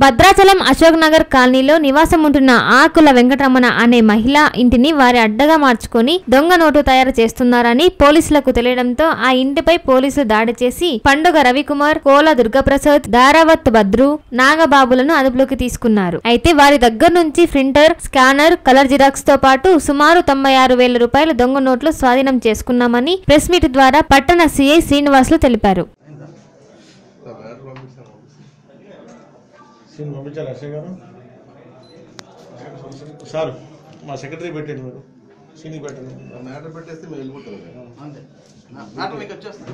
భద్రాచలం అశోక్ నగర్ కాలనీలో నివాసం ఉంటున్న ఆకుల వెంకటరమణ అనే మహిళ ఇంటిని వారి అడ్డగా మార్చుకొని దొంగ నోటు తయారు చేస్తున్నారని పోలీసులకు తెలియడంతో ఆ ఇంటిపై పోలీసులు దాడి చేసి పండుగ రవికుమార్ కోల దుర్గప్రసాద్ దారావత్ భద్రు నాగబాబులను అదుపులోకి తీసుకున్నారు అయితే వారి దగ్గర నుంచి ప్రింటర్ స్కానర్ కలర్ జిరాక్స్ తో పాటు సుమారు తొంభై ఆరు వేల రూపాయల దొంగ నోట్లు స్వాధీనం చేసుకున్నామని ప్రెస్ మీట్ ద్వారా పట్టణ సీఐ శ్రీనివాసులు తెలిపారు సీన్ పంపించారు అక్షయ్ గారు సార్ మా సెక్రటరీ పెట్టండి మీరు సీన్కి పెట్టండి మ్యాటర్ పెట్టేస్తే మేము వెళ్ళిపోతాం ఇక. అంతే మ్యాటర్ మీకు వచ్చేస్తుంది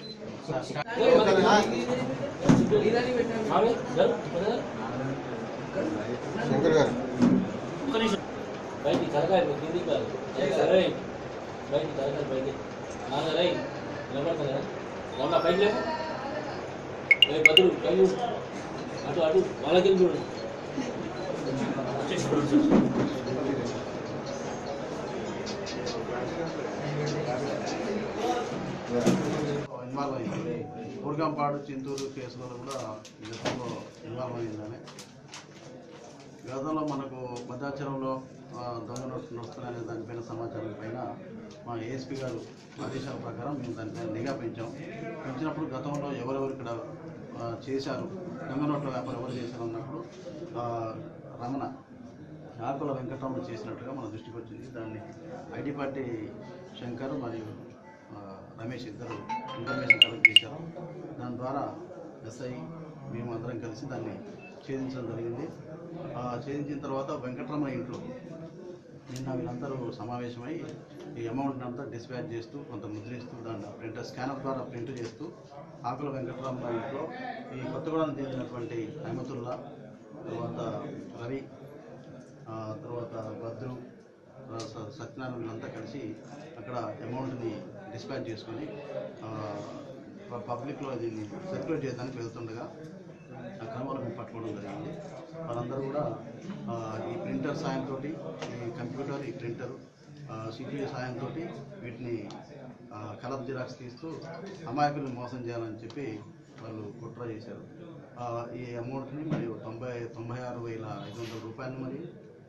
శంకర్ గారు బయటికి తరగాలి కిందికి కాదు సరే బయటికి తరగాలి బయటికి నాన్న రై నిలబడతాను కదా రమ్మ పైకి లేపు ఏ బదులు పైకి చూడు. అటు అటు వాళ్ళకి చూడు ఇన్వాల్వ్ అయింది ఊరిగంపాడు చింతూరు కేసులలో కూడా ఈ గతంలో ఇన్వాల్వ్ అయిందని గతంలో మనకు భద్రాచలంలో ఆ, దొంగ నోట్లు నడుస్తున్నాయనే దానిపైన సమాచారం పైన మా ఏఎస్పీ గారు ఆదేశాల ప్రకారం మేము దానిపైన నిఘా పెంచాం పెంచినప్పుడు గతంలో ఎవరెవరు ఇక్కడ ఆ, చేశారు దొంగ నోట్ల వ్యాపారం ఎవరు చేశారు అన్నప్పుడు ఆ, రమణ ఆకుల వెంకటరమణ చేసినట్టుగా మన దృష్టికి వచ్చింది దాన్ని ఐటీ పార్టీ శంకర్ మరియు ఆ, రమేష్ ఇద్దరు ఇన్ఫర్మేషన్ కలెక్ట్ చేశారు దాని ద్వారా ఎస్ఐ మేము అందరం కలిసి దాన్ని ఛేదించడం జరిగింది ఆ, ఛేదించిన తర్వాత వెంకటరమణ ఇంట్లో నిన్న వీళ్ళందరూ సమావేశమై ఈ అమౌంట్ని అంతా డిస్పాచ్ చేస్తూ కొంత ముద్రిస్తూ దాన్ని ప్రింటర్ స్కానర్ ద్వారా ప్రింట్ చేస్తూ ఆకుల వెంకటరమణ ఇంట్లో ఈ కొత్తగూడెం చెందినటువంటి అహమతుల్లా తర్వాత రవి ఆ, తర్వాత భద్రు ఆ, స- సత్యనారాయణ వీళ్ళంతా కలిసి అక్కడ అమౌంట్ని డిస్పాచ్ చేసుకొని ఆ, ప- పబ్లిక్లో దీన్ని సర్క్యులేట్ చేయడానికి వెళ్తుండగా ఆ క్రమంలో మేము పట్టుకోవడం జరిగింది వాళ్ళందరూ కూడా ఆ, ఈ ప్రింటర్ సాయంతో ఈ కంప్యూటర్ ఈ ప్రింటర్ సిపియు సాయంతో వీటిని ఆ, కలర్ జిరాక్స్ తీస్తూ అమాయకుల్ని మోసం చేయాలని చెప్పి వాళ్ళు కుట్ర చేశారు ఆ, ఈ అమౌంట్ని మరియు తొంభై తొంభై ఆరు వేల ఐదు వందల రూపాయలు మరియు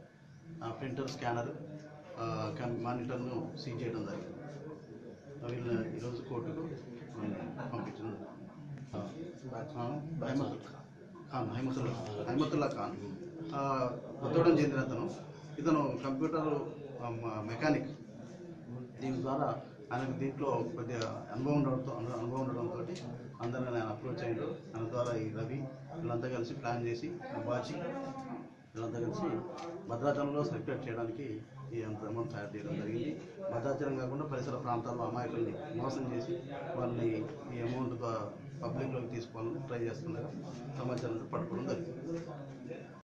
ఆ ప్రింటర్ స్కానర్ ఆ, కం- మానిటర్ను సీజ్ చేయడం జరిగింది వీళ్ళని ఈరోజు కోర్టుకు పంపించడం ఆ, ఆ, అహ్మద్ ఖాన్ అహ్మదుల్లా అహ్మదుల్లా ఖాన్ ఆ, కొత్తగూడెం చెందిన అతను ఇతను కంప్యూటర్ ఆ, మ- మెకానిక్ దీని ద్వారా ఆయనకు దీంట్లో కొద్దిగా అనుభవం ఉండడంతో అను- అనుభవం ఉండడంతో అందరిని ఆయన అప్రోచ్ అయ్యాడు ఆయన ద్వారా ఈ రవి వీళ్ళంతా కలిసి ప్లాన్ చేసి బాచి వీళ్ళంతా కలిసి భద్రాచలంలో సర్క్యులేట్ చేయడానికి ఈ అంత అమౌంట్ తయారు చేయడం జరిగింది భద్రాచలం కాకుండా పరిసర ప్రాంతాల్లో అమాయకుల్ని మోసం చేసి వాళ్ళని ఈ అమౌంట్ పబ్లిక్లోకి తీసుకోవాలని ట్రై చేస్తుండగా సమాచారం పట్టుకోవడం జరిగింది